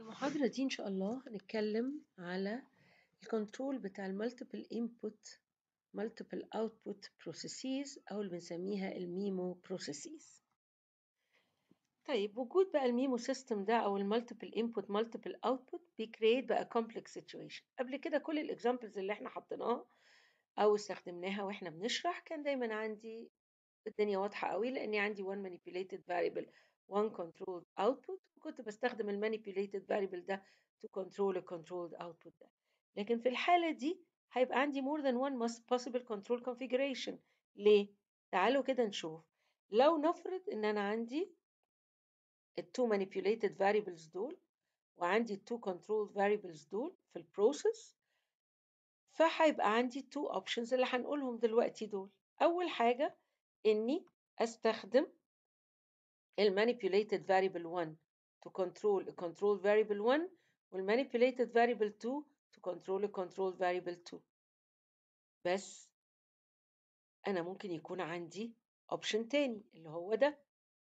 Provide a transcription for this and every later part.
المحاضرة دي إن شاء الله هنتكلم على الكنترول بتاع المالتيبل input multiple output processes أو اللي بنسميها الميمو بروسيسز طيب وجود بقى الميمو سيستم ده أو المالتيبل input multiple output بيكريت بقى complex situation قبل كده كل الإكزامبلز اللي احنا حطيناها أو استخدمناها واحنا بنشرح كان دايما عندي الدنيا واضحة قوي لأني عندي one manipulated variable one controlled output وكنت بستخدم المانيبيوليتد variable ده to control a controlled output ده لكن في الحالة دي هيبقى عندي more than one possible control configuration ليه؟ تعالوا كده نشوف لو نفرض ان انا عندي ال two manipulated variables دول وعندي ال two controlled variables دول في البروسيس فهيبقى عندي two options اللي هنقولهم دلوقتي دول اول حاجة اني استخدم manipulated variable 1 to control a control variable 1 manipulated variable 2 to control a control variable 2 بس أنا ممكن يكون عندي option تاني اللي هو ده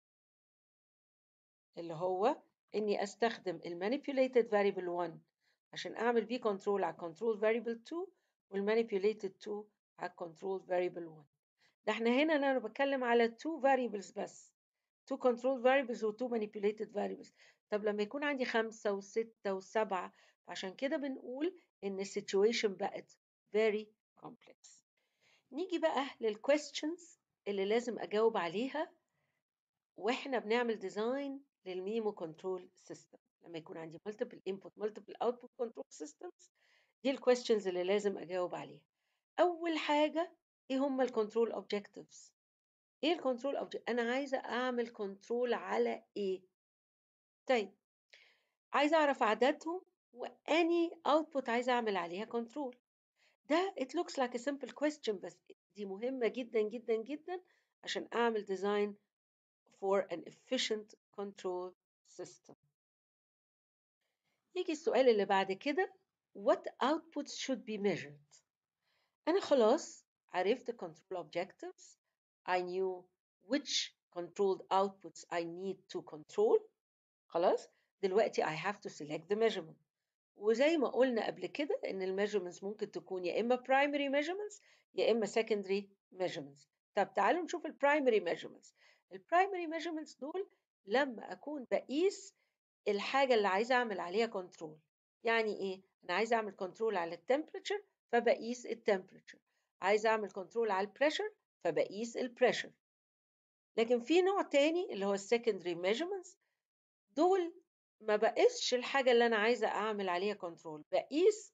اللي هو إني أستخدم manipulated variable 1 عشان أعمل بيه control على control variable 2 manipulated 2 على control variable 1 ده احنا هنا أنا بتكلم على two variables بس two control variables و two manipulated variables طب لما يكون عندي خمسة وستة وسبعة عشان كده بنقول إن السيتويشن بقت very complex نيجي بقى للquestions اللي لازم أجاوب عليها وإحنا بنعمل ديزاين للميمو كنترول سيستم لما يكون عندي multiple input multiple output control systems دي الكويستشنز اللي لازم أجاوب عليها أول حاجة إيه هم الكنترول objectives ايه الكنترول اوبجكت انا عايزه اعمل كنترول على ايه طيب عايزه اعرف عددهم واني اوتبوت عايزه اعمل عليها كنترول ده it looks like a simple question بس دي مهمه جدا جدا جدا عشان اعمل ديزاين for an efficient control system يجي السؤال اللي بعد كده what outputs should be measured انا خلاص عرفت control objectives I knew which controlled outputs I need to control خلاص دلوقتي I have to select the measurement وزي ما قلنا قبل كده ان الميجرمنتس ممكن تكون يا اما primary measurements يا اما secondary measurements طب تعالوا نشوف البرايمري measurements البرايمري measurements دول لما اكون بقيس الحاجه اللي عايزه اعمل عليها كنترول يعني ايه انا عايزه اعمل كنترول على التمبريتشر فبقيس التمبريتشر عايزه اعمل كنترول على البريشر فبقيس البريشر لكن في نوع تاني اللي هو السكندري measurements دول ما بقيسش الحاجة اللي أنا عايزة أعمل عليها كنترول بقيس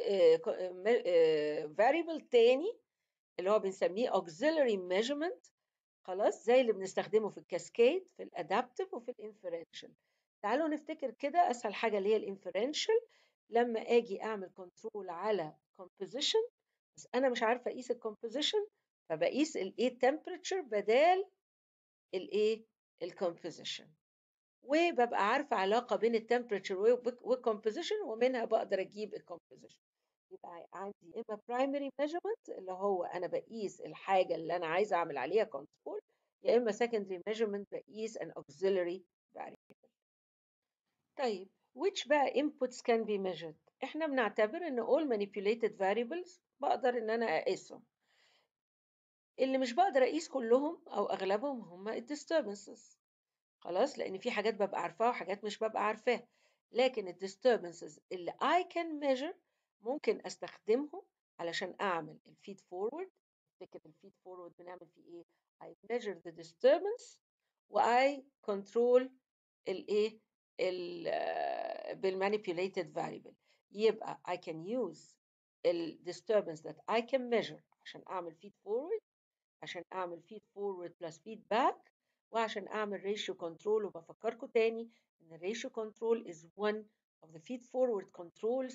variable تاني اللي هو بنسميه auxiliary measurement خلاص زي اللي بنستخدمه في الكاسكيد في الادابتيف وفي الانفرنشال تعالوا نفتكر كده اسهل حاجه اللي هي الانفرنشال لما اجي اعمل كنترول على composition بس انا مش عارفه اقيس الكومبوزيشن فبقيس الايه temperature بدال الايه الكومبوزيشن وببقى عارفه علاقه بين التمبريتشر والكومبوزيشن ومنها بقدر اجيب الكومبوزيشن يبقى عندي اما برايمري ميجرمنت اللي هو انا بقيس الحاجه اللي انا عايزه اعمل عليها كنترول يا اما secondary measurement بقيس an auxiliary variable طيب which بقى inputs can be measured احنا بنعتبر ان all manipulated variables بقدر ان انا اقيسهم اللي مش بقدر اقيس كلهم او اغلبهم هم الديستربنسز خلاص لان في حاجات ببقى عارفاها وحاجات مش ببقى عارفاها لكن الديستربنسز اللي I can measure ممكن استخدمهم علشان اعمل الفيد فورورد فكره الفيد فورورد بنعمل فيه ايه I measure the disturbance و I control الايه بالmanipulated variable يبقى I can use ال disturbance that I can measure عشان أعمل feed forward عشان أعمل feed forward plus feedback وعشان أعمل ratio control وبفكركم تاني إن ratio control is one of the feed forward controls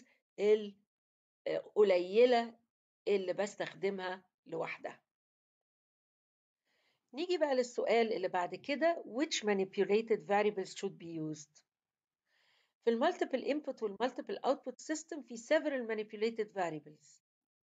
القليلة اللي بستخدمها لوحدها. نيجي بقى للسؤال اللي بعد كده which manipulated variables should be used في المالتيبل input والمالتيبل output system في several manipulated variables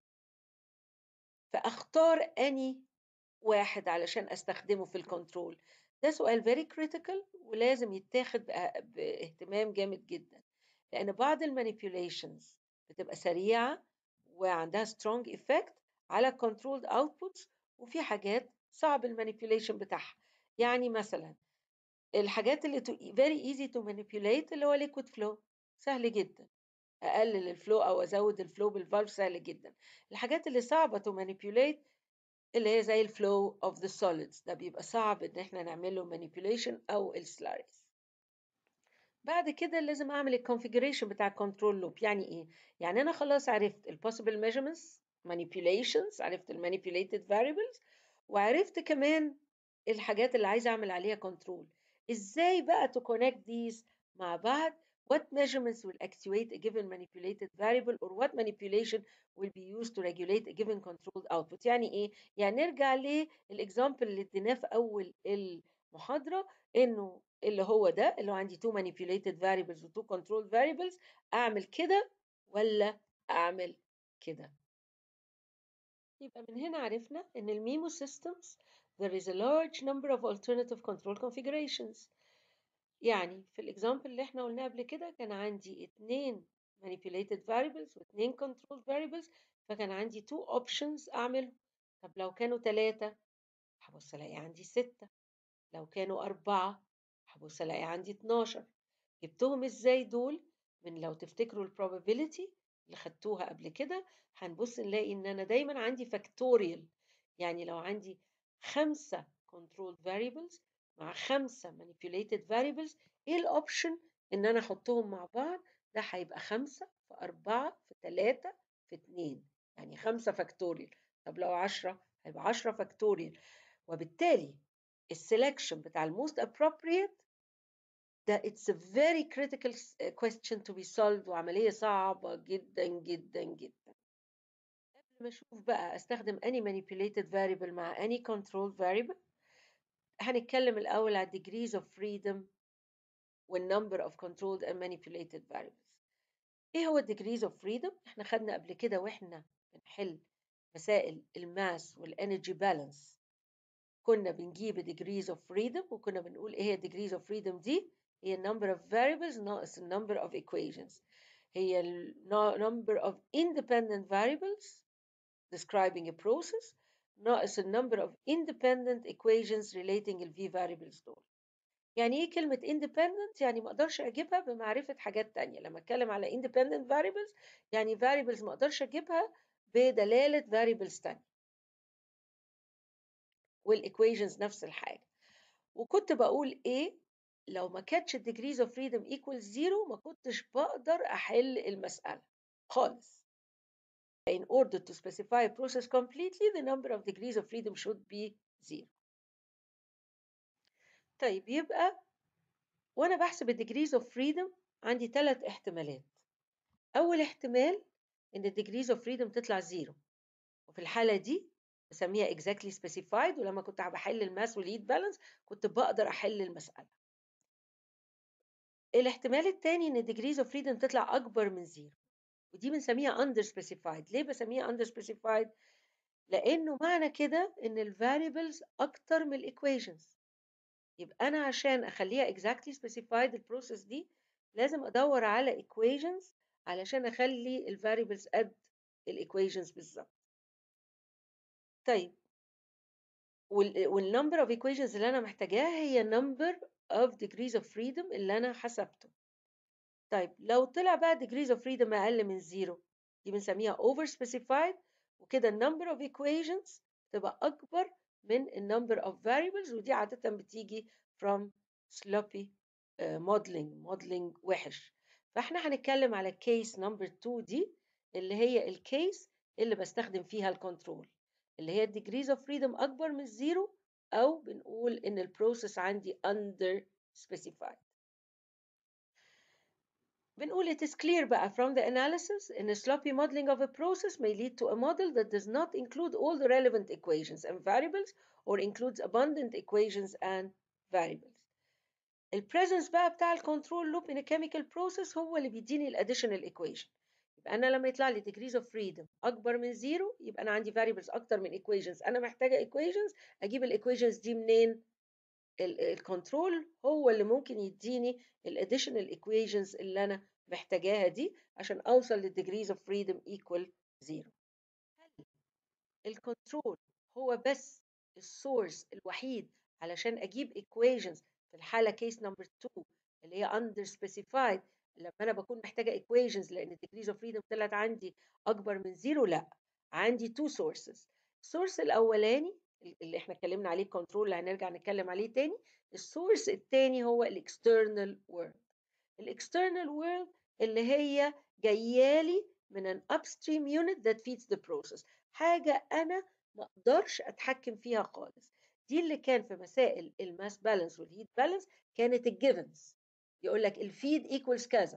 فاختار اني واحد علشان استخدمه في الكنترول ده سؤال very critical ولازم يتاخد باهتمام جامد جدا لان بعض المانيبيوليشنز بتبقى سريعه وعندها strong effect على controlled outputs وفي حاجات صعب المانيبيوليشن بتاعها يعني مثلا الحاجات اللي to very easy to manipulate اللي هو liquid flow سهل جدا اقلل الفلو او ازود الفلو بالفالف سهل جدا الحاجات اللي صعبه to manipulate اللي هي زي الفلو of the solids ده بيبقى صعب ان احنا نعمل له manipulation او السلاريز بعد كده لازم اعمل الكونفيجريشن بتاع الكنترول لوب يعني ايه يعني انا خلاص عرفت البوسيبل measurements manipulations عرفت المانيبيوليتد variables وعرفت كمان الحاجات اللي عايزه اعمل عليها كنترول ازاي بقى to connect these مع بعض what measurements will actuate a given manipulated variable or what manipulation will be used to regulate a given controlled output يعني ايه يعني نرجع للاكزامبل اللي اديناه في اول المحاضره انه اللي هو ده اللي هو عندي two manipulated variables و two controlled variables اعمل كده ولا اعمل كده يبقى من هنا عرفنا ان الميمو systems there is a large number of alternative control configurations يعني في الاكزامبل اللي احنا قلناه قبل كده كان عندي اتنين manipulated variables واتنين controlled variables فكان عندي two options اعملهم طب لو كانوا ثلاثة هبص الاقي عندي ستة لو كانوا أربعة هبص الاقي عندي 12 جبتهم ازاي دول من لو تفتكروا البروبابيلتي اللي خدتوها قبل كده هنبص نلاقي ان انا دايما عندي فاكتوريال يعني لو عندي خمسة controlled variables مع خمسة manipulated variables ايه الاوبشن ان انا احطهم مع بعض ده هيبقى خمسة في أربعة في ثلاثة في اتنين يعني خمسة فاكتوريال طب لو عشرة هيبقى عشرة فاكتوريال وبالتالي السelection بتاع الموست appropriate ده it's a very critical question to be solved وعملية صعبة جدا جدا جدا قبل ما اشوف بقى استخدم any manipulated variable مع any controlled variable هنتكلم الأول على degrees of freedom والnumber of controlled and manipulated variables ايه هو degrees of freedom احنا خدنا قبل كده واحنا بنحل مسائل الماس والانرجي بالانس كنا بنجيب degrees of freedom وكنا بنقول ايه هي degrees of freedom دي هي number of variables ناقص number of equations هي number of independent variables describing a process ناقص number of independent equations relating ال v variables دول يعني ايه كلمة independent يعني ما اقدرش اجيبها بمعرفة حاجات تانية لما اتكلم على independent variables يعني variables ما اقدرش اجيبها بدلالة variables تانية والايكويشنز نفس الحاجة وكنت بقول ايه لو ما كانتش degrees of freedom equals zero ما كنتش بقدر احل المسألة خالص in order to specify a process completely the number of degrees of freedom should be zero طيب يبقى وانا بحسب الديجريز اوف فريدم عندي ثلاث احتمالات اول احتمال ان الديجريز اوف فريدم تطلع زيرو وفي الحاله دي بسميها exactly specified ولما كنت بحل الماس والهيت بالانس كنت بقدر احل المساله الاحتمال الثاني ان degrees of freedom تطلع اكبر من زيرو ودي بنسميها under specified ليه بسميها under specified لانه معنى كده ان الفاريبلز اكتر من الايكويشنز يبقى انا عشان اخليها exactly specified البروسيس دي لازم ادور على equations علشان اخلي الفاريبلز قد الايكويشنز بالظبط طيب والنمبر اوف equations اللي انا محتاجاها هي number of degrees of freedom اللي انا حسبته طيب لو طلع بقى degrees of freedom اقل من زيرو دي بنسميها over specified وكده number of equations تبقى اكبر من number of variables ودي عادة بتيجي from sloppy uh, modeling modeling وحش فاحنا هنتكلم على case number 2 دي اللي هي الكيس اللي بستخدم فيها الكنترول اللي هي degrees of freedom اكبر من زيرو او بنقول ان البروسيس عندي under specified بنقول it is clear بقى from the analysis in a sloppy modeling of a process may lead to a model that does not include all the relevant equations and variables or includes abundant equations and variables. ال presence بقى بتاع الكنترول لوب in a chemical process هو اللي بيديني الاديشنال equation. يبقى انا لما يطلع لي degrees of freedom اكبر من زيرو يبقى انا عندي variables اكتر من equations انا محتاجه equations اجيب الايكويشنز دي منين؟ الكنترول هو اللي ممكن يديني الاديشنال equations اللي انا محتاجاها دي عشان اوصل للديجريز اوف فريدم ايكوال زيرو الكنترول هو بس السورس الوحيد علشان اجيب equations في الحاله كيس نمبر 2 اللي هي under specified لما انا بكون محتاجه equations لان degrees of freedom طلعت عندي اكبر من زيرو لا عندي two sources السورس الاولاني اللي احنا اتكلمنا عليه كنترول اللي هنرجع نتكلم عليه تاني السورس التاني هو الاكسترنال وورلد الاكسترنال وورلد اللي هي جايالي من an upstream unit that feeds the process حاجة أنا ما أقدرش أتحكم فيها خالص دي اللي كان في مسائل الماس بالانس والهيت بالانس كانت الجيفنز يقول لك الفيد ايكوالز كذا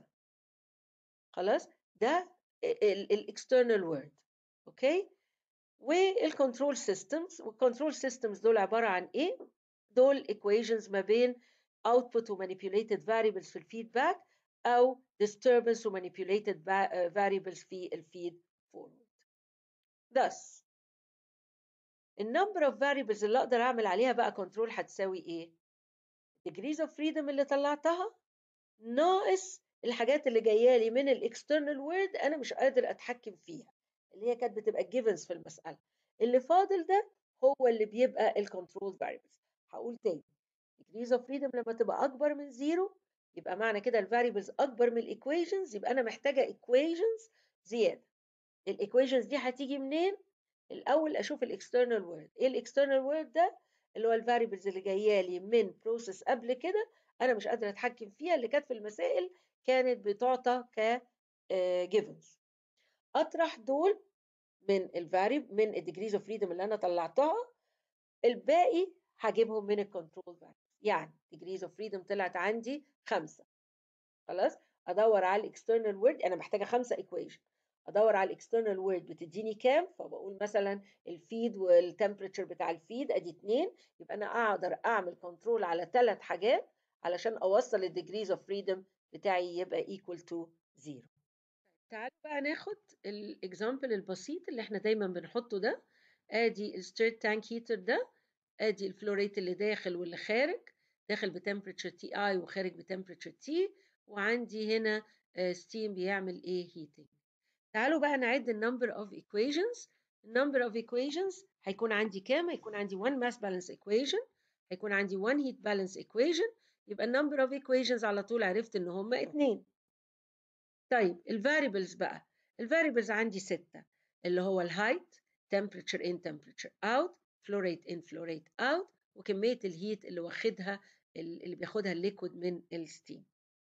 خلاص ده الاكسترنال وورد اوكي والكنترول سيستمز والكنترول سيستمز دول عباره عن ايه دول equations ما بين output و manipulated variables في الفيدباك او disturbance و manipulated variables في الفيد forward thus النمبر اوف variables اللي اقدر اعمل عليها بقى كنترول هتساوي ايه degrees of freedom اللي طلعتها ناقص الحاجات اللي جايه لي من الاكسترنال وورد انا مش قادر اتحكم فيها اللي هي كانت بتبقى جيفنز في المساله اللي فاضل ده هو اللي بيبقى الكنترول فاريبلز هقول تاني degrees of freedom لما تبقى اكبر من زيرو يبقى معنى كده الفاريبلز اكبر من الايكويشنز يبقى انا محتاجه ايكويشنز زياده الايكويشنز دي هتيجي منين الاول اشوف الاكسترنال وورد ايه الاكسترنال وورد ده اللي هو الفاريبلز اللي جايه لي من بروسيس قبل كده انا مش قادره اتحكم فيها اللي كانت في المسائل كانت بتعطى ك جيفنز اطرح دول من الفاريب من الديجريز اوف فريدم اللي انا طلعتها الباقي هجيبهم من الكنترول فاريبلز يعني ديجريز اوف فريدم طلعت عندي خمسه خلاص ادور على الاكسترنال وورد انا محتاجه خمسه ايكويشن ادور على الاكسترنال وورد بتديني كام فبقول مثلا الفيد والتمبريتشر بتاع الفيد ادي اتنين يبقى انا اقدر اعمل كنترول على ثلاث حاجات علشان اوصل الديجريز اوف فريدم بتاعي يبقى ايكوال تو زيرو تعالوا بقى ناخد الاكزامبل البسيط اللي احنا دايما بنحطه ده ادي الستيرد تانك هيتر ده ادي الفلوريت اللي داخل واللي خارج داخل بتمبريتشر تي اي وخارج بتمبريتشر تي وعندي هنا ستيم بيعمل ايه هيتنج تعالوا بقى نعد النمبر اوف equations النمبر اوف equations هيكون عندي كام هيكون عندي 1 mass balance equation هيكون عندي 1 heat balance equation يبقى النمبر اوف equations على طول عرفت ان هما اتنين طيب الفاريبلز بقى الفاريبلز عندي ستة اللي هو الهايت temperature in temperature out flow rate in flow rate out وكمية الهيت اللي واخدها اللي بياخدها الليكويد من الستيم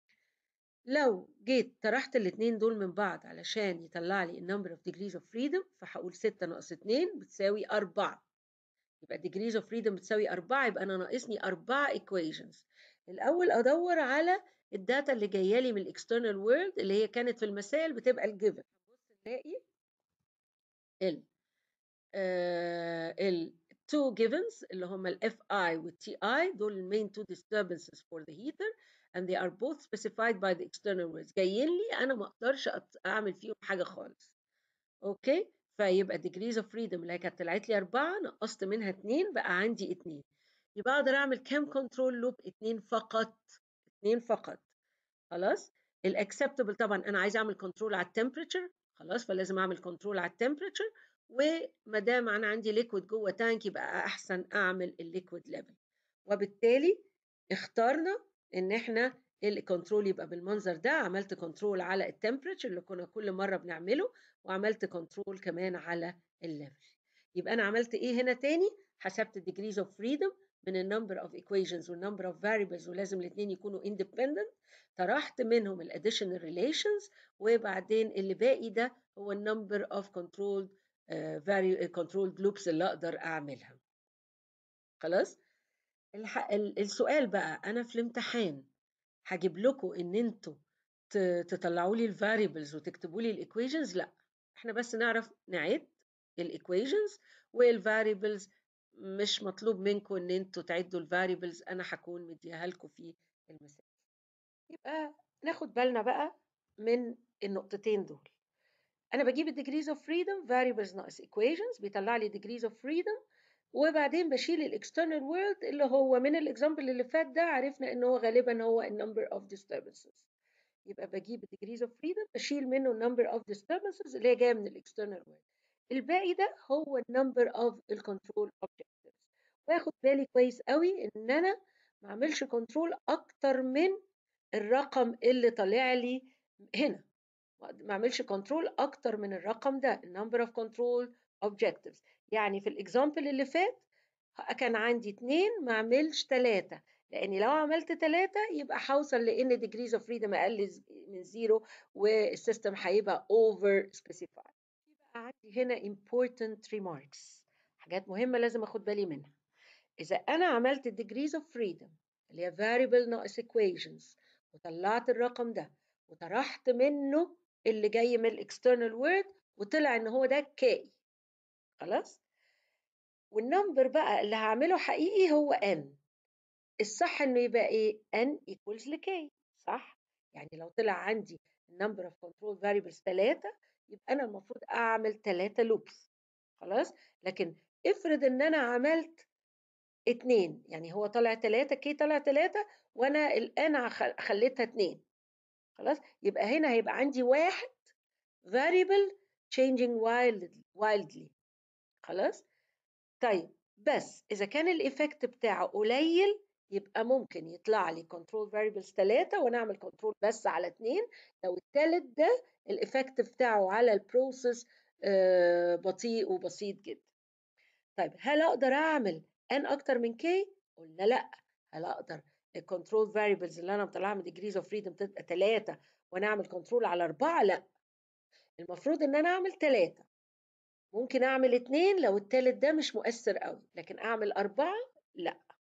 لو جيت طرحت الاتنين دول من بعض علشان يطلع لي النمبر اوف degrees of freedom فهقول 6 ناقص 2 بتساوي 4 يبقى degrees of freedom بتساوي 4 يبقى انا ناقصني 4 equations الاول ادور على الداتا اللي جايه لي من الاكسترنال وورلد اللي هي كانت في المسائل بتبقى الجيفن بص نلاقي ال ال two givens اللي هم ال FI وال TI دول ال main two disturbances for the heater and they are both specified by the external worlds جايين لي انا ما اقدرش اعمل فيهم حاجه خالص اوكي فيبقى degrees of freedom اللي هي كانت طلعت لي أربعة نقصت منها اتنين بقى عندي اتنين يبقى أقدر أعمل كام كنترول لوب اتنين فقط اتنين فقط خلاص الاكسبتبل طبعا أنا عايزة أعمل كنترول على التمبريتشر خلاص فلازم أعمل كنترول على التمبريتشر وما دام أنا عندي ليكويد جوه تانك يبقى أحسن أعمل الليكويد ليفل وبالتالي اخترنا إن إحنا الكنترول يبقى بالمنظر ده عملت كنترول على التمبريتشر اللي كنا كل مره بنعمله وعملت كنترول كمان على الليفل يبقى انا عملت ايه هنا تاني حسبت الديجريز اوف فريدم من النمبر اوف equations والنمبر اوف variables ولازم الاثنين يكونوا independent طرحت منهم الاديشنال ريليشنز وبعدين اللي باقي ده هو النمبر اوف controlled uh, controlled loops اللي اقدر اعملها خلاص السؤال بقى انا في الامتحان هجيب لكم ان انتوا تطلعوا لي الفاريبلز وتكتبوا لي الايكويشنز لا احنا بس نعرف نعد الايكويشنز والفاريبلز مش مطلوب منكم ان انتوا تعدوا الفاريبلز انا هكون مديها لكم في المثال يبقى ناخد بالنا بقى من النقطتين دول انا بجيب الديجريز اوف فريدم فاريبلز ناقص ايكويشنز بيطلع لي ديجريز اوف فريدم وبعدين بشيل الاكسترنال وورلد اللي هو من الاكزامبل اللي فات ده عرفنا ان هو غالبا هو النمبر اوف disturbances يبقى بجيب degrees of freedom بشيل منه النمبر اوف disturbances اللي هي جايه من الاكسترنال وورلد الباقي ده هو النمبر اوف الكنترول objectives واخد بالي كويس قوي ان انا ما اعملش كنترول اكتر من الرقم اللي طالع لي هنا ما اعملش كنترول اكتر من الرقم ده النمبر اوف كنترول objectives يعني في الاكزامبل اللي فات كان عندي اتنين ما اعملش تلاتة لاني لو عملت تلاتة يبقى هوصل لان degrees of freedom اقل من زيرو والسيستم هيبقى over specified يبقى عندي هنا important remarks حاجات مهمة لازم اخد بالي منها اذا انا عملت degrees of freedom اللي هي variable ناقص equations وطلعت الرقم ده وطرحت منه اللي جاي من الاكسترنال وورد وطلع ان هو ده كي خلاص والنمبر بقى اللي هعمله حقيقي هو n الصح انه يبقى ايه n equals ل k صح يعني لو طلع عندي number of control variables 3 يبقى انا المفروض اعمل 3 لوبس خلاص لكن افرض ان انا عملت اتنين يعني هو طلع 3 k طلع 3 وانا الان خليتها اتنين خلاص يبقى هنا هيبقى عندي واحد variable changing wildly خلاص طيب بس اذا كان الايفكت بتاعه قليل يبقى ممكن يطلع لي كنترول فاريبلز 3 وانا اعمل كنترول بس على 2 لو الثالث ده الايفكت بتاعه على البروسيس بطيء وبسيط جدا طيب هل اقدر اعمل ان اكتر من كي قلنا لا هل اقدر الكنترول فاريبلز اللي انا مطلعها من ديجريز اوف فريدم تبقى 3 وانا اعمل كنترول على 4 لا المفروض ان انا اعمل 3 ممكن اعمل اتنين لو التالت ده مش مؤثر قوي لكن اعمل اربعة لا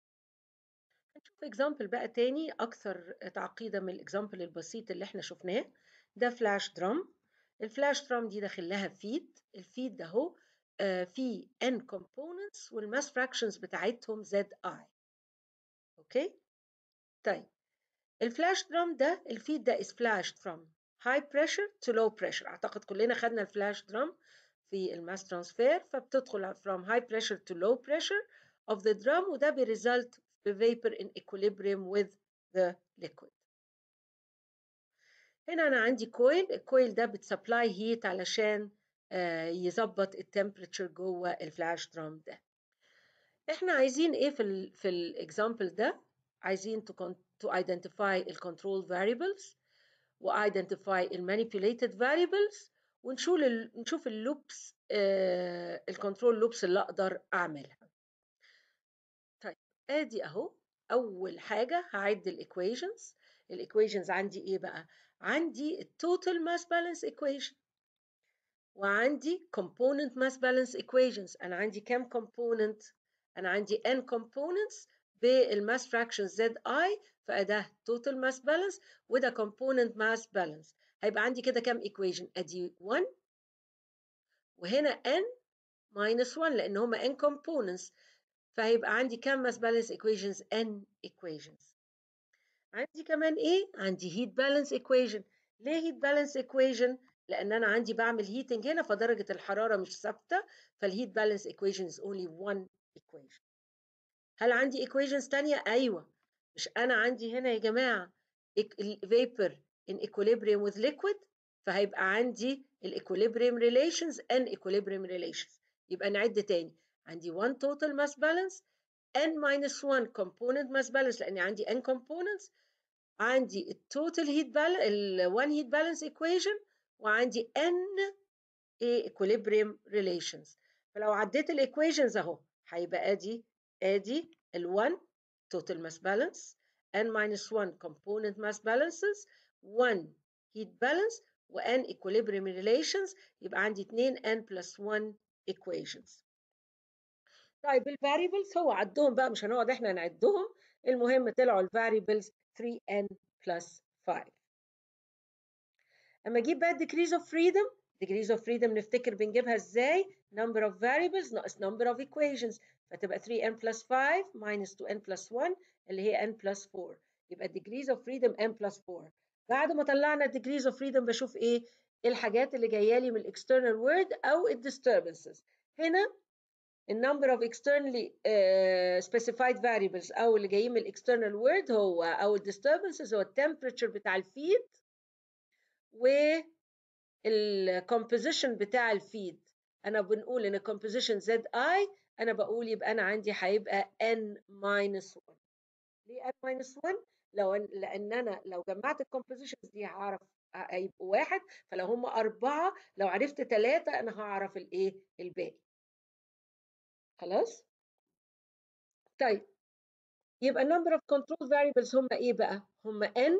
هنشوف اكزامبل بقى تاني اكثر تعقيدا من الاكزامبل البسيط اللي احنا شفناه ده فلاش درام الفلاش درام دي داخل لها فيد الفيد ده هو آه فيه n components والماس فراكشنز بتاعتهم زد اي اوكي طيب الفلاش درام ده الفيد ده is flashed from high pressure to low pressure اعتقد كلنا خدنا الفلاش درام في الماس ترانسفير فبتدخل from high pressure to low pressure of the drum وده بيريزلت في vapor in equilibrium with the liquid. هنا أنا عندي كويل الكويل ده بتسبلاي هيت علشان يظبط التمبريتشر جوه الفلاش درام ده. احنا عايزين ايه في ال في الاكزامبل ده؟ عايزين to, to identify الكنترول variables و identify المانيبيوليتد variables ونشوف ال نشوف اللوبس آه الكنترول لوبس اللي اقدر اعملها طيب ادي اهو اول حاجه هعد الايكويشنز الايكويشنز عندي ايه بقى عندي التوتال ماس بالانس ايكويشن وعندي component mass balance equations انا عندي كام component انا عندي n components بالماس fraction zi فده total mass balance وده component mass balance هيبقى عندي كده كام equation ادي 1 وهنا n minus 1 لان هما n components فهيبقى عندي كام mass balance equations n equations عندي كمان ايه عندي heat balance equation ليه heat balance equation لان انا عندي بعمل heating هنا فدرجه الحراره مش ثابته فالheat balance equation is only one equation هل عندي equations تانية ايوه مش انا عندي هنا يا جماعه vapor in equilibrium with liquid فهيبقى عندي equilibrium relations and equilibrium relations يبقى نعد تاني عندي 1 total mass balance n minus 1 component mass balance لأن عندي n components عندي التوتال heat balance ال 1 heat balance equation وعندي n equilibrium relations فلو عديت الايكويشنز اهو هيبقى ادي ادي ال 1 total mass balance n minus 1 component mass balances 1 heat balance و n equilibrium relations يبقى عندي 2 n plus 1 equations طيب الفاريبلز هو عدهم بقى مش هنقعد احنا نعدهم المهم طلعوا الفاريبلز 3n plus 5 اما اجيب بقى decrease of freedom degrees of freedom نفتكر بنجيبها ازاي number of variables ناقص number of equations فتبقى 3n plus 5 minus 2n plus 1 اللي هي n plus 4 يبقى degrees of freedom n plus 4 بعد ما طلعنا degrees of freedom بشوف ايه الحاجات اللي جايه لي من الاكسترنال وورد او الديستربنسز هنا النمبر اوف externally uh, specified variables او اللي جايين من الاكسترنال وورد هو او الديستربنسز هو التمبريتشر بتاع الفيد والكومبوزيشن بتاع الفيد انا بنقول ان الكومبوزيشن زد اي انا بقول يبقى انا عندي هيبقى n minus 1 ليه n minus 1 لو لان انا لو جمعت الكومبوزيشنز دي هعرف هيبقوا واحد فلو هم أربعة لو عرفت ثلاثة أنا هعرف الإيه الباقي خلاص طيب يبقى number of control variables هم إيه بقى هم n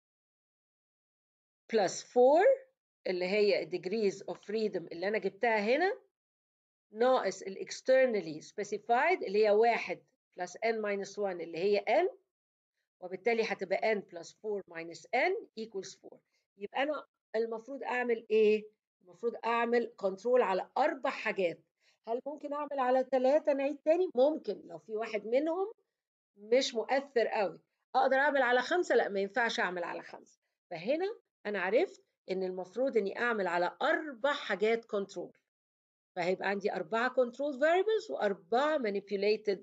plus 4 اللي هي degrees of freedom اللي أنا جبتها هنا ناقص ال externally specified اللي هي واحد plus n minus 1 اللي هي n وبالتالي هتبقى n plus 4 minus n equals 4 يبقى أنا المفروض أعمل إيه؟ المفروض أعمل كنترول على أربع حاجات هل ممكن أعمل على ثلاثة نعيد تاني؟ ممكن لو في واحد منهم مش مؤثر قوي أقدر أعمل على خمسة؟ لا ما ينفعش أعمل على خمسة فهنا أنا عرفت إن المفروض إني أعمل على أربع حاجات كنترول فهيبقى عندي أربعة كنترول variables وأربعة manipulated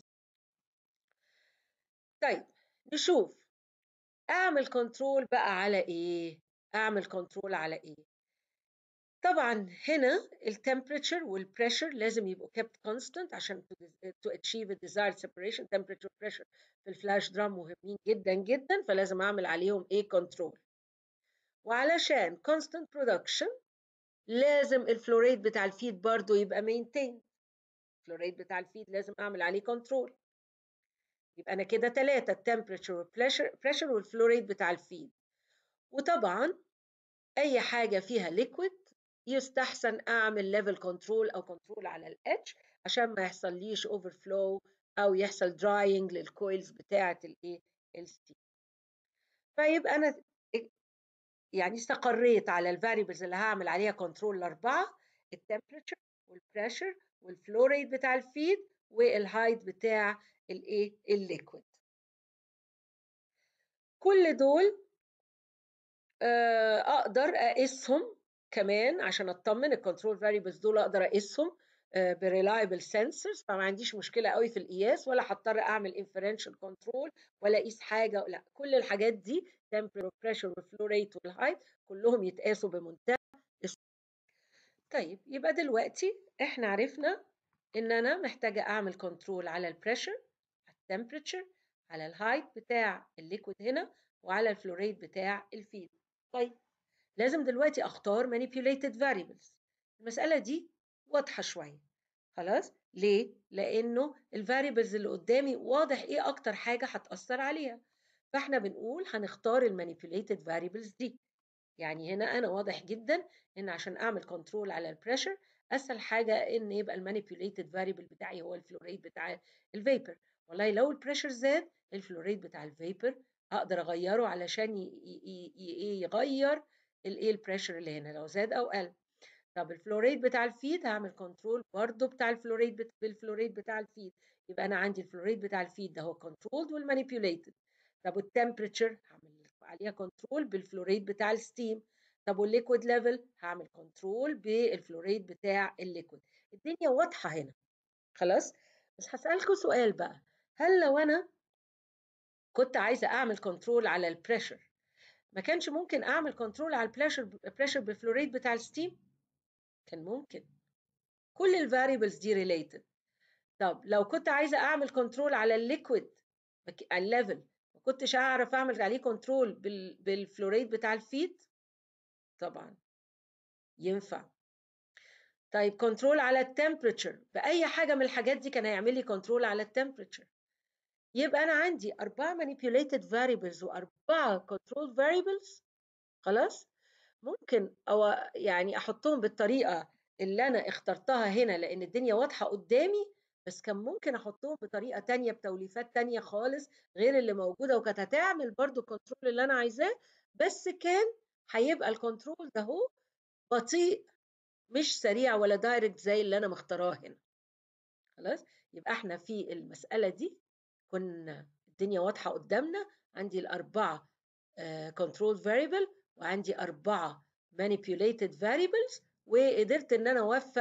طيب نشوف أعمل كنترول بقى على إيه؟ أعمل كنترول على إيه؟ طبعا هنا التمبريتشر والبريشر لازم يبقوا kept constant عشان to achieve the desired separation temperature pressure في الفلاش درام مهمين جدا جدا فلازم أعمل عليهم إيه كنترول وعلشان constant production لازم الفلوريد بتاع الفيد برضو يبقى maintained الفلوريد بتاع الفيد لازم أعمل عليه كنترول يبقى أنا كده ثلاثة التمبريتشر والبريشر والفلوريد بتاع الفيد وطبعا أي حاجة فيها liquid يستحسن أعمل level control أو control على الاتش عشان ما يحصليش overflow أو يحصل drying للكويلز بتاعة الإيه الستيم فيبقى أنا يعني استقريت على الفاريبلز اللي هعمل عليها كنترول الأربعة التمبريتشر والبريشر والفلوريد بتاع الفيد والهايت بتاع الايه الليكويد كل دول اقدر اقيسهم كمان عشان اطمن الكنترول فاريبلز دول اقدر اقيسهم بريلايبل سنسورز فما عنديش مشكله قوي في القياس ولا هضطر اعمل انفرنشال كنترول ولا اقيس حاجه لا كل الحاجات دي تمبر بريشر والفلو ريت والهايت كلهم يتقاسوا بمنتهى طيب يبقى دلوقتي احنا عرفنا ان انا محتاجه اعمل كنترول على البريشر على التمبريتشر على الهايت بتاع الليكويد هنا وعلى الفلوريد بتاع الفيد طيب لازم دلوقتي اختار manipulated variables المساله دي واضحه شويه خلاص ليه لانه الفاريبلز اللي قدامي واضح ايه اكتر حاجه هتاثر عليها فاحنا بنقول هنختار المانيبيوليتد فاريبلز دي يعني هنا انا واضح جدا ان عشان اعمل كنترول على البريشر اسهل حاجه ان يبقى المانيبيوليتد فاريبل بتاعي هو الفلوريد بتاع الفيبر والله لو البريشر زاد الفلوريد بتاع الفيبر اقدر اغيره علشان يغير الايه البريشر اللي هنا لو زاد او قل طب الفلوريد بتاع الفيد هعمل كنترول برضو بتاع الفلوريد بالفلوريد بتاع الفيد يبقى انا عندي الفلوريد بتاع الفيد ده هو كنترولد والمانيبيوليتد طب والتمبريتشر هعمل عليها كنترول بالفلوريد بتاع الستيم طب والليكويد ليفل هعمل كنترول بالفلوريد بتاع الليكويد الدنيا واضحه هنا خلاص بس هسالكم سؤال بقى هل لو انا كنت عايزه اعمل كنترول على البريشر ما كانش ممكن اعمل كنترول على البريشر بريشر بالفلوريد بتاع الستيم كان ممكن كل الفاريبلز دي ريليتد طب لو كنت عايزه اعمل كنترول على الليكويد على الليفل ما كنتش اعرف اعمل عليه كنترول بالفلوريد بتاع الفيد طبعا ينفع طيب كنترول على التمبريتشر باي حاجه من الحاجات دي كان هيعمل لي كنترول على التمبريتشر يبقى انا عندي اربعه manipulated variables واربعه control variables خلاص ممكن او يعني احطهم بالطريقه اللي انا اخترتها هنا لان الدنيا واضحه قدامي بس كان ممكن احطهم بطريقه تانية بتوليفات تانية خالص غير اللي موجوده وكانت هتعمل برضو الكنترول اللي انا عايزاه بس كان هيبقى الكنترول ده هو بطيء مش سريع ولا دايركت زي اللي انا مختاراه هنا خلاص يبقى احنا في المساله دي كنا الدنيا واضحه قدامنا عندي الاربعه كنترول uh, فاريبل وعندي أربعة manipulated variables وقدرت إن أنا أوفق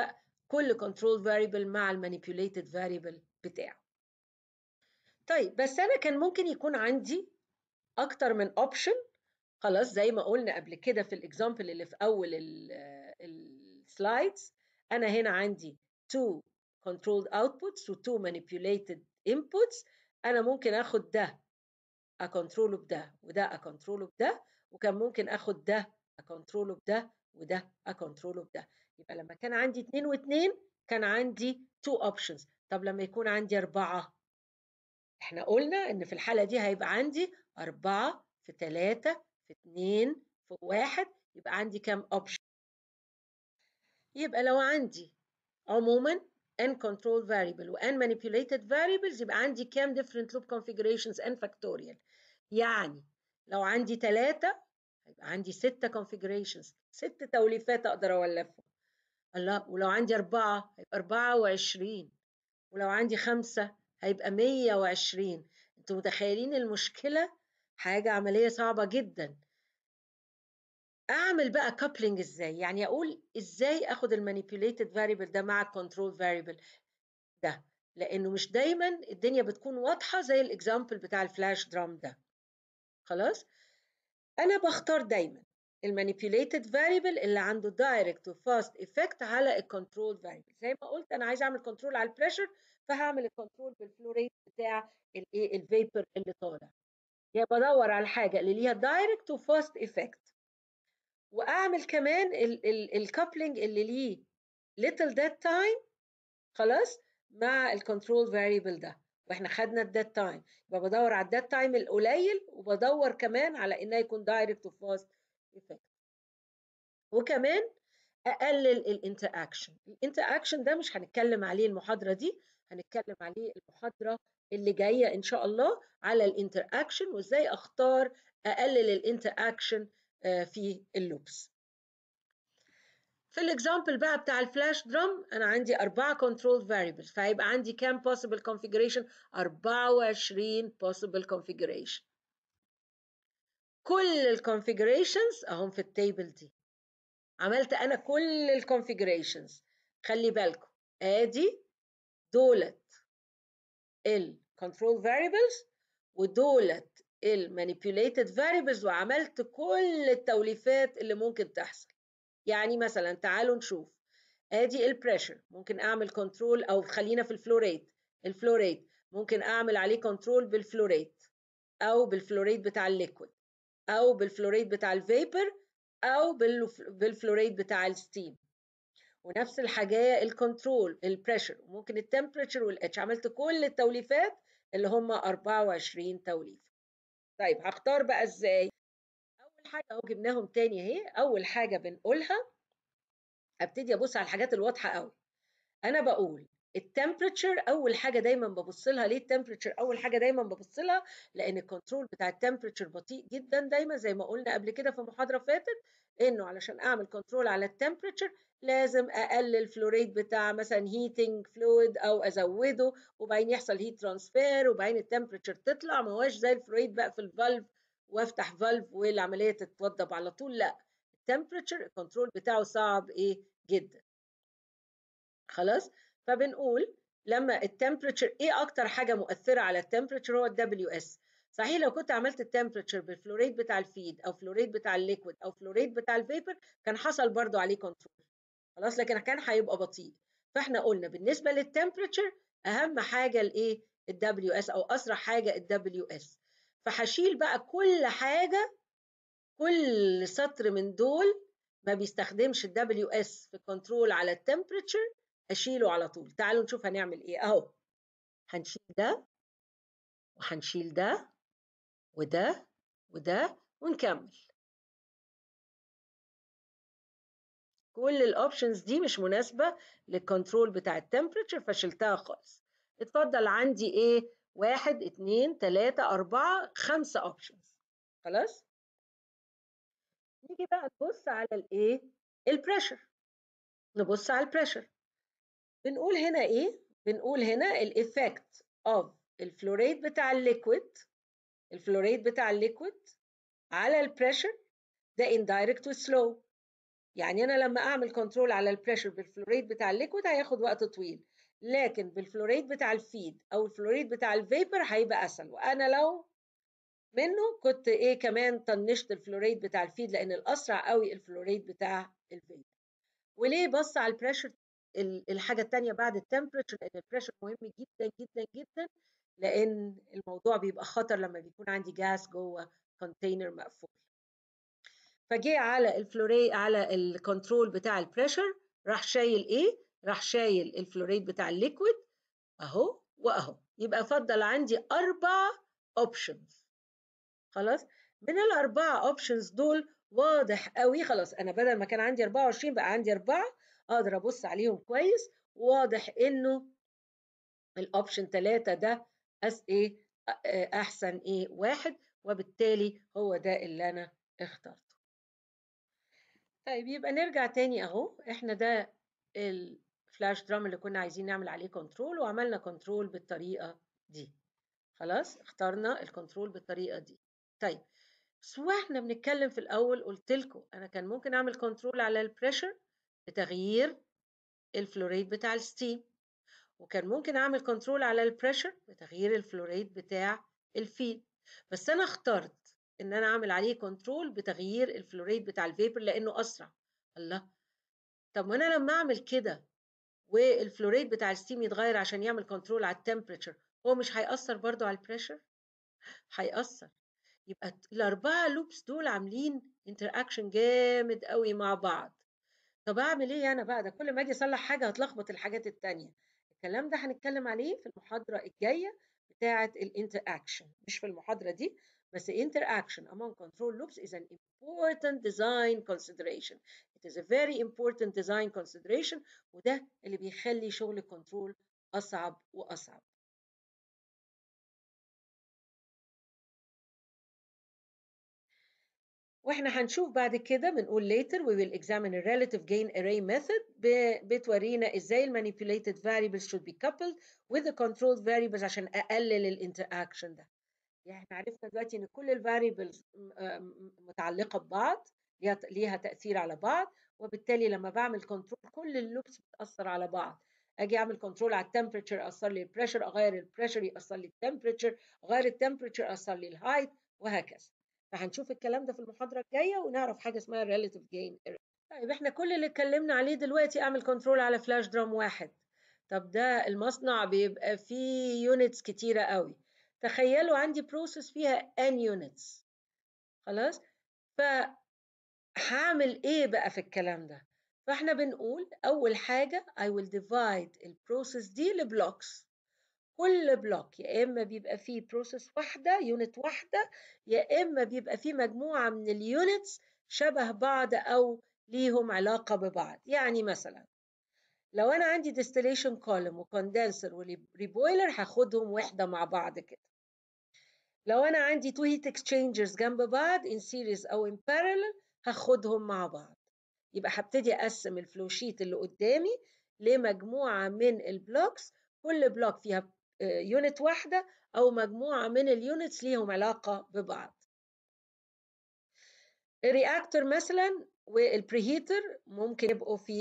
كل كنترول فاريبل مع المانيبيوليتد فاريبل بتاعه طيب بس انا كان ممكن يكون عندي اكتر من اوبشن خلاص زي ما قلنا قبل كده في الاكزامبل اللي في اول السلايدز انا هنا عندي two controlled outputs و two manipulated inputs انا ممكن اخد ده اكنترول بده وده اكنترول بده وكان ممكن اخد ده اكنترول بده وده اكنترول بده يبقى لما كان عندي اتنين واتنين كان عندي two options طب لما يكون عندي أربعة احنا قلنا ان في الحالة دي هيبقى عندي أربعة في ثلاثة في اتنين في واحد يبقى عندي كام اوبشن يبقى لو عندي عموما n control variable و n manipulated variables يبقى عندي كام different loop configurations n factorial يعني لو عندي ثلاثة هيبقى عندي ستة configurations ست توليفات أقدر أولفهم الله ولو عندي أربعة هيبقى أربعة وعشرين ولو عندي خمسة هيبقى مية وعشرين انتوا متخيلين المشكلة حاجة عملية صعبة جدا اعمل بقى كابلنج ازاي يعني اقول ازاي اخد المانيبيوليتد فاريبل ده مع الكنترول فاريبل ده لانه مش دايما الدنيا بتكون واضحه زي الاكزامبل بتاع الفلاش درام ده خلاص انا بختار دايما المانيبيوليتد فاريبل اللي عنده دايركت وفاست افكت على الكنترول فاريبل زي ما قلت انا عايزه اعمل كنترول على البريشر فهعمل الكنترول بالفلو ريت بتاع الايه الفيبر اللي طالع يبقى بدور على الحاجه اللي ليها دايركت وفاست افكت واعمل كمان الكابلنج اللي ليه little dead time خلاص مع الكنترول فاريبل ده واحنا خدنا الديد تايم يبقى بدور على الديد تايم القليل وبدور كمان على انه يكون دايركت وفاست افكت وكمان اقلل الانتراكشن الانتراكشن ده مش هنتكلم عليه المحاضره دي هنتكلم عليه المحاضره اللي جايه ان شاء الله على الانتراكشن وازاي اختار اقلل الانتراكشن في اللوبس في الاكزامبل بقى بتاع الفلاش درام انا عندي أربعة كنترول فاريبلز فهيبقى عندي كام possible configuration 24 possible configuration كل الكونفيجريشنز اهم في التيبل دي عملت انا كل الكونفيجريشنز خلي بالكم ادي دولت الكنترول فاريبلز ودولت المانيبيوليتد فاريبلز وعملت كل التوليفات اللي ممكن تحصل يعني مثلا تعالوا نشوف ادي البريشر ممكن اعمل كنترول او خلينا في الفلوريت الفلوريت ممكن اعمل عليه كنترول بالفلوريت او بالفلوريت بتاع الليكويد او بالفلوريت بتاع الفيبر او بالفلوريت بتاع الستيم ونفس الحاجه الكنترول البريشر ممكن التمبريتشر والاتش عملت كل التوليفات اللي هم 24 توليفه طيب هختار بقى ازاي اول حاجه اهو جبناهم تاني اهي اول حاجه بنقولها ابتدي ابص على الحاجات الواضحه قوي انا بقول التمبريتشر اول حاجه دايما ببص لها ليه التمبريتشر اول حاجه دايما ببص لها لان الكنترول بتاع التمبريتشر بطيء جدا دايما زي ما قلنا قبل كده في محاضره فاتت انه علشان اعمل كنترول على التمبريتشر لازم اقلل الفلوريد بتاع مثلا هيتنج فلويد او ازوده وبعدين يحصل هيت ترانسفير وبعدين التمبريتشر تطلع ما هوش زي الفلوريد بقى في الفالف وافتح فالف والعمليه تتوضب على طول لا التمبريتشر الكنترول بتاعه صعب ايه جدا خلاص فبنقول لما التمبريتشر ايه اكتر حاجه مؤثره على التمبريتشر هو الدبليو اس صحيح لو كنت عملت التمبريتشر بالفلوريد بتاع الفيد او فلوريد بتاع الليكويد او فلوريد بتاع الفيبر كان حصل برضو عليه كنترول خلاص لكن كان هيبقى بطيء فاحنا قلنا بالنسبه للتمبريتشر اهم حاجه الايه الدبليو اس او اسرع حاجه الدبليو اس فهشيل بقى كل حاجه كل سطر من دول ما بيستخدمش الدبليو اس في الكنترول على التمبريتشر اشيله على طول تعالوا نشوف هنعمل ايه اهو هنشيل ده وهنشيل ده وده وده ونكمل كل الاوبشنز دي مش مناسبه للكنترول بتاع التمبريتشر فشلتها خالص اتفضل عندي ايه واحد اتنين تلاتة أربعة خمسة اوبشنز خلاص نيجي بقى نبص على الايه البريشر نبص على البريشر بنقول هنا ايه بنقول هنا الايفكت اوف الفلوريد بتاع الليكويد الفلوريد بتاع الليكويد على البريشر ده indirect وسلو يعني انا لما اعمل كنترول على البريشر بالفلوريد بتاع الليكويد هياخد وقت طويل لكن بالفلوريد بتاع الفيد او الفلوريد بتاع الفيبر هيبقى اسهل وانا لو منه كنت ايه كمان طنشت الفلوريد بتاع الفيد لان الاسرع قوي الفلوريد بتاع الفيبر وليه بص على البريشر الحاجه الثانيه بعد التمبريتشر لان البريشر مهم جدا جدا جدا لان الموضوع بيبقى خطر لما بيكون عندي جاس جوه كونتينر مقفول فجه على الفلوري على الكنترول بتاع البريشر راح شايل ايه راح شايل الفلوريد بتاع الليكويد اهو واهو يبقى فضل عندي اربع اوبشنز خلاص من الاربعه اوبشنز دول واضح قوي خلاص انا بدل ما كان عندي 24 بقى عندي اربعه اقدر ابص عليهم كويس واضح انه الاوبشن 3 ده اس ايه احسن ايه واحد وبالتالي هو ده اللي انا اخترته طيب يبقى نرجع تاني اهو احنا ده الفلاش درام اللي كنا عايزين نعمل عليه كنترول وعملنا كنترول بالطريقه دي خلاص اخترنا الكنترول بالطريقه دي طيب بس واحنا بنتكلم في الاول قلت لكم انا كان ممكن اعمل كنترول على البريشر بتغيير الفلوريد بتاع الستيم وكان ممكن اعمل كنترول على البريشر بتغيير الفلوريد بتاع الفيد بس انا اخترت ان انا اعمل عليه كنترول بتغيير الفلوريد بتاع الفيبر لانه اسرع الله طب ما انا لما اعمل كده والفلوريد بتاع الستيم يتغير عشان يعمل كنترول على التمبريتشر هو مش هيأثر برضو على البريشر هيأثر يبقى الاربعه لوبس دول عاملين انتر اكشن جامد قوي مع بعض طب اعمل ايه انا بقى ده كل ما اجي اصلح حاجه هتلخبط الحاجات التانية الكلام ده هنتكلم عليه في المحاضره الجايه بتاعه الانتر اكشن مش في المحاضره دي بس interaction among control loops is an important design consideration it is a very important design consideration وده اللي بيخلي شغل الكنترول اصعب واصعب واحنا هنشوف بعد كده بنقول later we will examine a relative gain array method بتورينا ازاي ال manipulated variables should be coupled with the controlled variables عشان اقلل الانتراكشن ده يعني احنا عرفنا دلوقتي ان كل الفاريبلز متعلقه ببعض ليها تاثير على بعض وبالتالي لما بعمل كنترول كل اللوبس بتاثر على بعض اجي اعمل كنترول على التمبريتشر اثر لي البريشر اغير البريشر ياثر لي التمبريتشر اغير التمبريتشر اثر لي الهايت وهكذا فهنشوف الكلام ده في المحاضره الجايه ونعرف حاجه اسمها relative gain طيب احنا كل اللي اتكلمنا عليه دلوقتي اعمل كنترول على فلاش درام واحد طب ده المصنع بيبقى فيه يونتس كتيره قوي تخيلوا عندي بروسيس فيها n units خلاص فهعمل ايه بقى في الكلام ده فاحنا بنقول اول حاجه I will divide البروسيس دي لبلوكس كل بلوك يا اما بيبقى فيه بروسيس واحده يونت واحده يا اما بيبقى فيه مجموعه من اليونتس شبه بعض او ليهم علاقه ببعض يعني مثلا لو انا عندي ديستليشن كولوم وكوندنسر وريبويلر هاخدهم وحده مع بعض كده لو انا عندي تو هيت اكسشينجرز جنب بعض ان سيريز او ان بارallel هاخدهم مع بعض يبقى هبتدي اقسم الفلو شيت اللي قدامي لمجموعه من البلوكس كل بلوك فيها يونت واحده او مجموعه من اليونتس ليهم علاقه ببعض الرياكتور مثلا والبريهيتر ممكن يبقوا في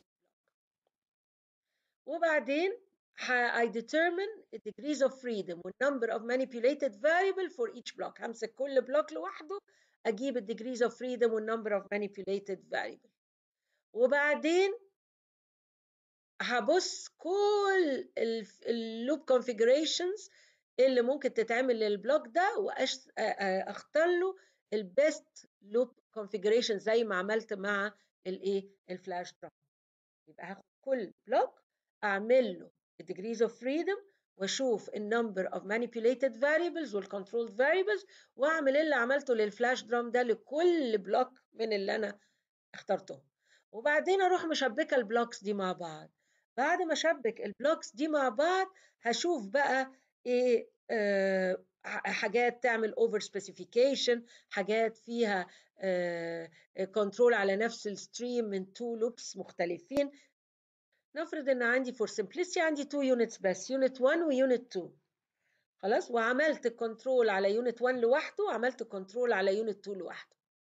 وبعدين I determine the degrees of freedom and number of manipulated variable for each block همسك كل بلوك لوحده اجيب ال degrees of freedom and number of manipulated variable وبعدين هبص كل اللوب configurations اللي ممكن تتعمل للبلوك ده واختار له البيست لوب configuration زي ما عملت مع الايه الفلاش درام يبقى هاخد كل بلوك اعمل له degrees of freedom واشوف النمبر of manipulated variables والcontrolled variables واعمل اللي عملته للفلاش درام ده لكل بلوك من اللي انا اخترتهم وبعدين اروح مشبكه البلوكس دي مع بعض بعد ما اشبك البلوكس دي مع بعض هشوف بقى ايه آه حاجات تعمل اوفر سبيسيفيكيشن حاجات فيها كنترول آه على نفس الستريم من تو لوبس مختلفين نفرض ان عندي فور simplicity عندي تو يونتس بس يونت 1 ويونت 2 خلاص وعملت كنترول على يونت 1 لوحده وعملت كنترول على يونت 2 لوحده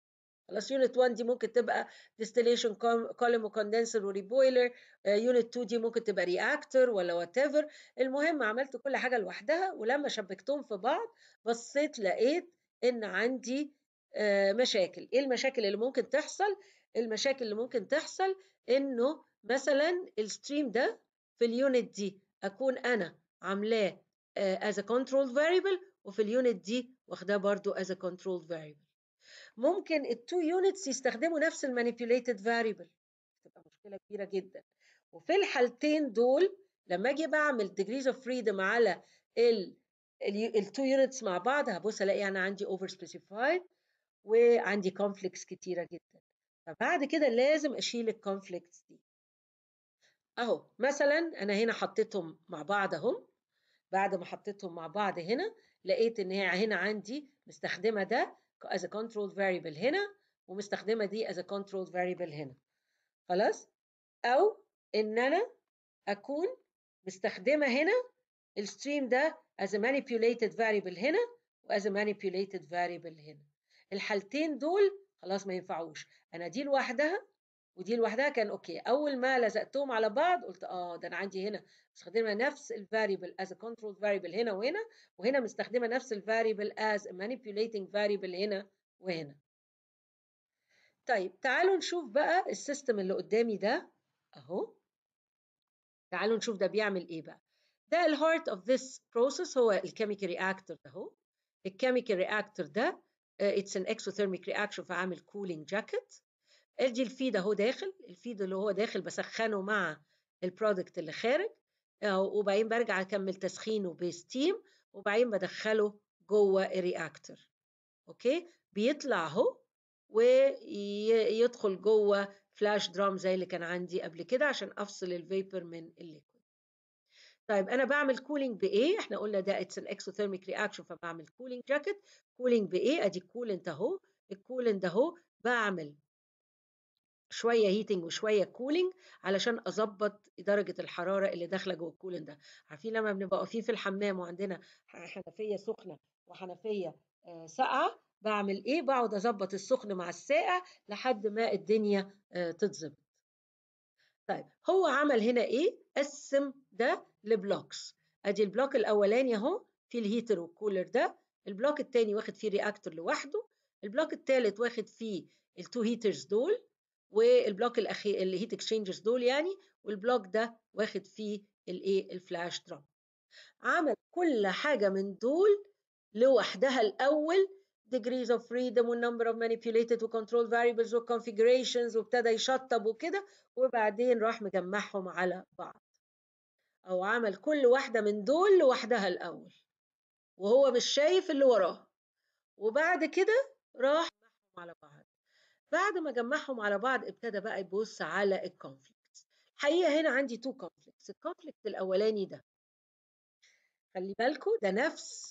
خلاص يونت 1 دي ممكن تبقى ديستليشن كولوم وكوندنسر وريبويلر يونت 2 دي ممكن تبقى رياكتور ولا وات ايفر المهم عملت كل حاجه لوحدها ولما شبكتهم في بعض بصيت لقيت ان عندي آه، مشاكل ايه المشاكل اللي ممكن تحصل المشاكل اللي ممكن تحصل انه مثلا الستريم ده في اليونت دي اكون انا عاملاه as a controlled variable وفي اليونت دي واخداه برضو as a controlled variable ممكن التو يونتس يستخدموا نفس المانيبيوليتد فاريبل تبقى مشكله كبيره جدا وفي الحالتين دول لما اجي بعمل degrees of freedom على ال التو يونتس مع بعض هبص الاقي انا عندي اوفر سبيسيفايد وعندي كونفليكتس كتيره جدا فبعد كده لازم اشيل الكونفليكتس دي اهو مثلا انا هنا حطيتهم مع بعض اهم بعد ما حطيتهم مع بعض هنا لقيت ان هي هنا عندي مستخدمه ده as a controlled variable هنا ومستخدمه دي as a controlled variable هنا خلاص او ان انا اكون مستخدمه هنا الستريم ده as a manipulated variable هنا و as a manipulated variable هنا الحالتين دول خلاص ما ينفعوش انا دي لوحدها ودي لوحدها كان اوكي اول ما لزقتهم على بعض قلت اه ده انا عندي هنا مستخدمه نفس الفاريبل as a control variable هنا وهنا وهنا مستخدمه نفس الفاريبل as a manipulating variable هنا وهنا طيب تعالوا نشوف بقى السيستم اللي قدامي ده اهو تعالوا نشوف ده بيعمل ايه بقى ده الهارت اوف ذس بروسيس هو الكيميكال رياكتور ده اهو الكيميكال رياكتور ده اتس ان اكسوثيرميك رياكشن فعامل كولينج جاكيت ادي الفيد اهو داخل الفيد اللي هو داخل بسخنه مع البرودكت اللي خارج وبعدين برجع اكمل تسخينه بستيم وبعدين بدخله جوه الرياكتور اوكي بيطلع اهو ويدخل جوه فلاش درام زي اللي كان عندي قبل كده عشان افصل الفيبر من الليكويد طيب انا بعمل كولينج بايه احنا قلنا ده اتس ان اكسوثيرميك رياكشن فبعمل كولينج جاكيت كولينج بايه ادي الكولنت اهو الكولنت اهو بعمل شويه هيتنج وشويه كولينج علشان اظبط درجه الحراره اللي داخله جوه الكولن ده عارفين لما بنبقى واقفين في الحمام وعندنا حنفيه سخنه وحنفيه ساقعه بعمل ايه بقعد اظبط السخن مع الساقع لحد ما الدنيا تتظبط طيب هو عمل هنا ايه قسم ده لبلوكس ادي البلوك الاولاني اهو في الهيتر والكولر ده البلوك الثاني واخد فيه رياكتور لوحده البلوك الثالث واخد فيه التو هيترز دول والبلوك الاخير الهيت اكسشينجرز دول يعني والبلوك ده واخد فيه الايه الفلاش درام عمل كل حاجه من دول لوحدها الاول degrees of freedom والنمبر of manipulated وcontrol variables وconfigurations وابتدى يشطب وكده وبعدين راح مجمعهم على بعض او عمل كل واحده من دول لوحدها الاول وهو مش شايف اللي وراه وبعد كده راح جمعهم على بعض بعد ما جمعهم على بعض ابتدى بقى يبص على الكونفليكتس الحقيقه هنا عندي تو كونفليكتس الكونفليكت الاولاني ده خلي بالكم ده نفس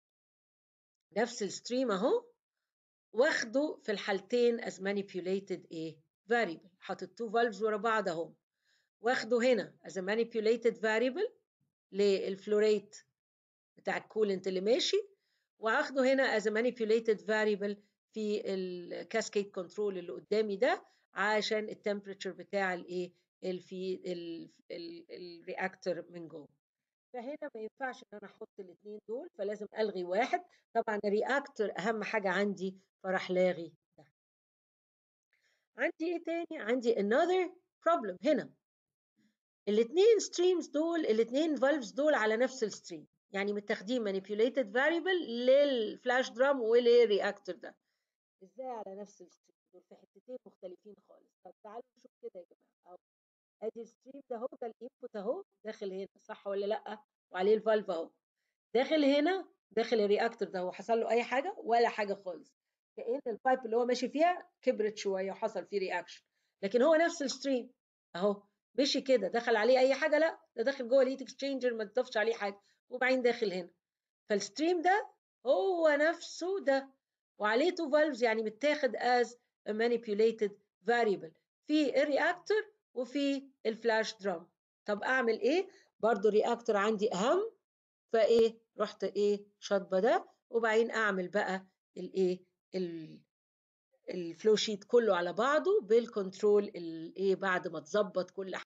نفس الستريم اهو واخده في الحالتين as manipulated ايه variable حاطط تو فالفز ورا بعض اهو واخده هنا as a manipulated variable للفلوريت بتاع الكولنت اللي ماشي واخده هنا as a manipulated variable في الكاسكيد كنترول اللي قدامي ده عشان التمبريتشر بتاع الايه في الرياكتور من جوه فهنا ما ينفعش ان انا احط الاثنين دول فلازم الغي واحد طبعا الرياكتور اهم حاجه عندي فراح لاغي ده عندي ايه تاني عندي another problem هنا الاثنين ستريمز دول الاثنين فالفز دول على نفس الستريم يعني متاخدين manipulated variable للفلاش درام وللرياكتور ده ازاي على نفس الستريم دول في حتتين مختلفين خالص طب تعالوا نشوف كده يا جماعه اهو ادي الستريم ده اهو ده الانبوت اهو داخل هنا صح ولا لا وعليه الفالف اهو داخل هنا داخل الرياكتور ده هو حصل له اي حاجه ولا حاجه خالص كأن البايب اللي هو ماشي فيها كبرت شويه وحصل فيه رياكشن لكن هو نفس الستريم اهو مشي كده دخل عليه اي حاجه لا ده داخل جوه الهيت اكسشينجر ما تضافش عليه حاجه وبعدين داخل هنا فالستريم ده هو نفسه ده وعليه تو فالفز يعني متاخد as a manipulated variable في الرياكتور وفي الفلاش درام طب اعمل ايه برضو الرياكتور عندي اهم فايه رحت ايه شاطبه ده وبعدين اعمل بقى الايه الفلو شيت كله على بعضه بالكنترول الايه بعد ما تظبط كل